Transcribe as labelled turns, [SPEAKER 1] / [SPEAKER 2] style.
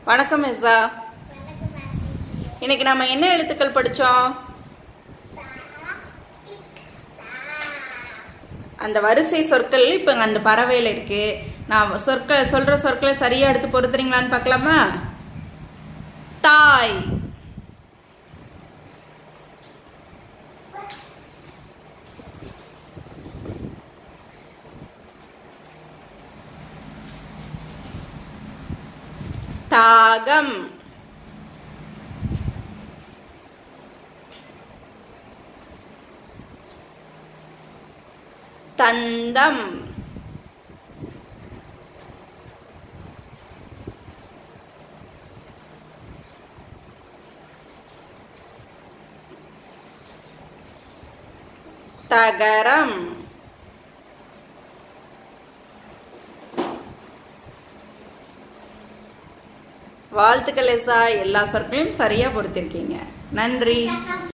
[SPEAKER 1] வணக்கம் எஸ்ஸா இன்னைக்கு நம்ம என்ன எழுத்துக்கள் படிச்சோம் அந்த வரிசை சொற்கள் இப்போ அந்த பறவையில் இருக்கு நான் சொற்களை சொல்ற சொற்களை சரியா எடுத்து பொறுத்துறீங்களான்னு பார்க்கலாமா தாய் தாகம் தந்தம் தகரம் வாழ்த்துக்கள் எஸ்ஸா எல்லா சொற்களையும் சரியா பொறுத்திருக்கீங்க நன்றி